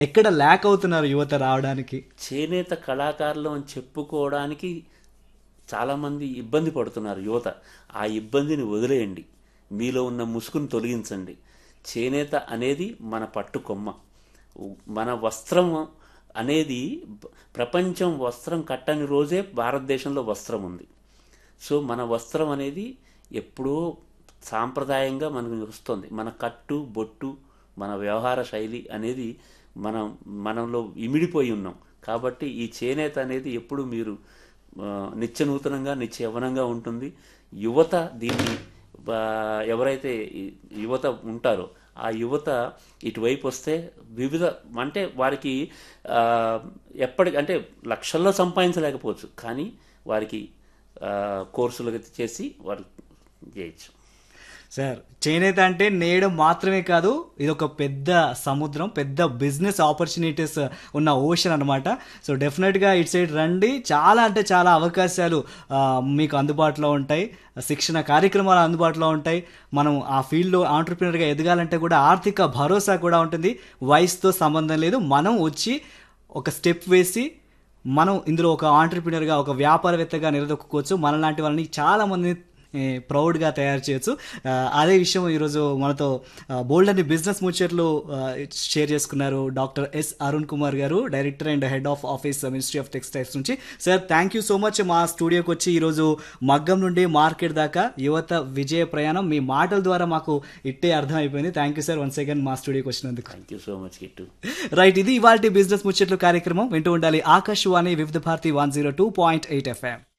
ఎక్కడ ల్యాక్ అవుతున్నారు యువత రావడానికి చేనేత కళాకారులు అని చెప్పుకోవడానికి చాలామంది ఇబ్బంది పడుతున్నారు యువత ఆ ఇబ్బందిని వదిలేయండి మీలో ఉన్న ముసుగును తొలగించండి చేనేత అనేది మన పట్టు కొమ్మ మన వస్త్రం అనేది ప్రపంచం వస్త్రం కట్టని రోజే భారతదేశంలో వస్త్రం ఉంది సో మన వస్త్రం అనేది ఎప్పుడూ సాంప్రదాయంగా మనకు వస్తుంది మన కట్టు బొట్టు మన వ్యవహార శైలి అనేది మనం మనలో ఇమిడిపోయి ఉన్నాం కాబట్టి ఈ చేనేత అనేది ఎప్పుడు మీరు ఆ, నిత్య నూతనంగా నిత్య యవనంగా ఉంటుంది యువత దీన్ని ఆ, ఎవరైతే ఈ యువత ఉంటారో ఆ యువత ఇటువైపు వస్తే వివిధ అంటే వారికి ఆ, ఎప్పటి అంటే లక్షల్లో సంపాదించలేకపోవచ్చు కానీ వారికి ఆ, కోర్సులు చేసి వారు చేయొచ్చు సార్ చేనేత అంటే నేయడం మాత్రమే కాదు ఇది ఒక పెద్ద సముద్రం పెద్ద బిజినెస్ ఆపర్చునిటీస్ ఉన్న ఓషన్ అనమాట సో డెఫినెట్గా ఇటు సైడ్ రండి చాలా అంటే చాలా అవకాశాలు ఆ, మీకు అందుబాటులో ఉంటాయి శిక్షణ కార్యక్రమాలు అందుబాటులో ఉంటాయి మనం ఆ ఫీల్డ్లో ఆంటర్ప్రినర్గా ఎదగాలంటే కూడా ఆర్థిక భరోసా కూడా ఉంటుంది వయసుతో సంబంధం లేదు మనం వచ్చి ఒక స్టెప్ వేసి మనం ఇందులో ఒక ఆంటర్ప్రినర్గా ఒక వ్యాపారవేత్తగా నిలదొక్కుకోవచ్చు మనలాంటి వాళ్ళని చాలా మంది ప్రౌడ్గా తయారు చేయొచ్చు ఆ, అదే విషయం ఈరోజు మనతో బోల్డ్ అని బిజినెస్ ముచ్చట్లు ఆ, షేర్ చేసుకున్నారు డాక్టర్ ఎస్ అరుణ్ కుమార్ గారు director and head of office ministry of textiles నుంచి sir thank you so much మా స్టూడియోకి వచ్చి ఈరోజు మగ్గం నుండి మార్కెట్ దాకా యువత విజయ ప్రయాణం మీ మాటల ద్వారా మాకు ఇట్టే అర్థమైపోయింది thank you sir one second మా స్టూడియోకి వచ్చినందుకు thank you so much Kittu right ఇది ఇవాళ బిజినెస్ ముచ్చట్లు కార్యక్రమం వింటూ ఉండాలి Akashvani Vividh Bharati one zero two point eight FM